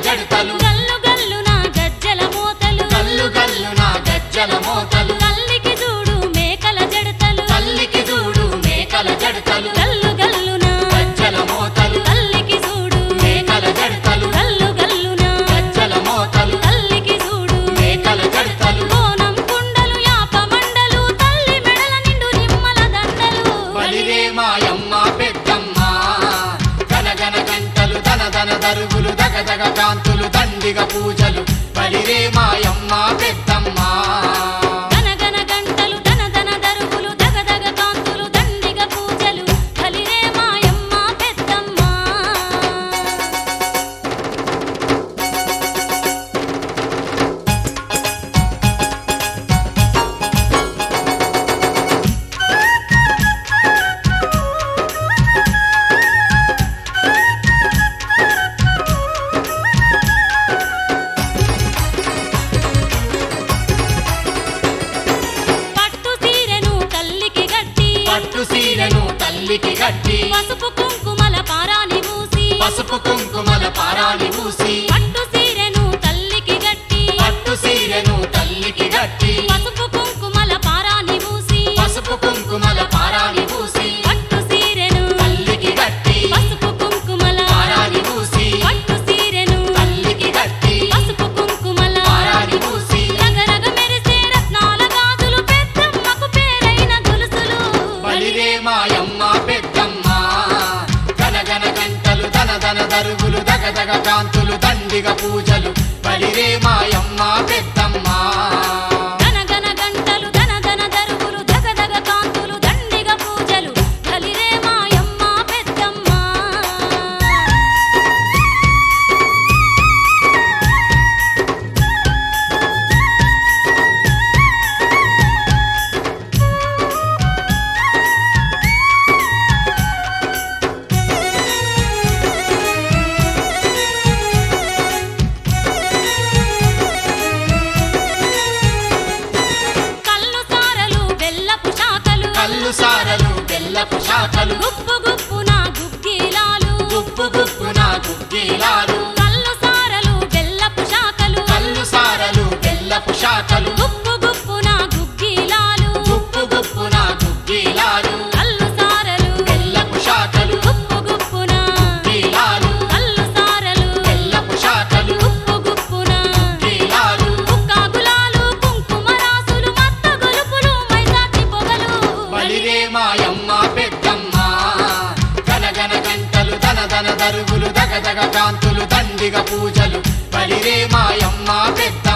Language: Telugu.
జడతలు గల్లు గల్లు నా గజ్జల మోతలు గల్లు గల్లు నా గజ్జల మోతలు తల్లికి చూడు మేకల జడతలు తల్లికి చూడు మేకల జడతలు గల్లు గల్లు నా గజ్జల మోతలు తల్లికి చూడు మేకల జడతలు గల్లు గల్లు నా గజ్జల మోతలు తల్లికి చూడు మేకల జడతలు కోనం కుండలు యాప మండలు తల్లి మెడల నిండు నిమ్మల దండలు బలిరే మాయమ్మ పెద్దమ్మ గనగన గంటలు దన దన దరుగులు దగ దగ కాంతులు దండిగ పూజలు బలిరే మాయమ్మ పెద్దమ్మ గనగన గంటలు దన దన దరుగులు దగదగ కాంతులు దండిగ పూజలు కలిరే మాయమ్మ పెద్దమ్మ పట్టు సీరెను తల్లికి గట్టి పట్టు సీరెను తల్లికి గట్టి పసుపు కుంకుమల పారాని మూసి పసుపు కుంకుమల పారాని మూసి పట్టు సీరెను తల్లికి గట్టి పట్టు సీరెను తల్లికి గట్టి పసుపు కుంకుమల పారాని మూసి పసుపు కుంకుమల పారాని మూసి పట్టు సీరెను తల్లికి గట్టి పసుపు కుంకుమల పారాని మూసి పట్టు సీరెను తల్లికి గట్టి పసుపు కుంకుమల పారాని మూసి రగరగ మెరిసే రత్నాల గాజులు పెద్దమ్మకు పేరైన గొలుసులు బలిరే మాయమ్మ పెద్దమ్మ గనగన గంటలు దన దన దరుగులు దగ దగ కాంతులు దండిగ పూజలు బలిరే మాయమ్మ పెద్దమ్మ గనగన గంటలు దన దన దరుగులు దగదగ కాంతులు దండిగ పూజలు కలిరే మాయమ్మ పెద్దమ్మ కల్లు సారలు బెల్లపు శాఖలు కల్లు సారలు బెల్లపు శాఖలు గుప్పు గుప్పున గుగ్గిలాలు గుప్పు గుప్పున గుగ్గిలాలు కల్లు సారలు బెల్లపు శాఖలు కల్లు సారలు బెల్లపు శాఖలు గుప్పు గుప్పున గుగ్గిలాలు గుప్పు గుప్పున గుగ్గిలాలు కల్లు సారలు బెల్లపు శాఖలు గుప్పు గుప్పున గుగ్గిలాలు కల్లు సారలు బెల్లపు శాఖలు గుప్పు గుప్పున గుగ్గిలాలు కుక్కాగులాలు కుంకుమ రాసులు మత్త గొలుపులు మైసాచి పొగలు బలిరే మాయమ్మ పెద్దమ్మ గనగన గంటలు దన దన దరుగులు దగ దగ కాంతులు దండిగ పూజలు బలిరే మాయమ్మ పెద్దమ్మ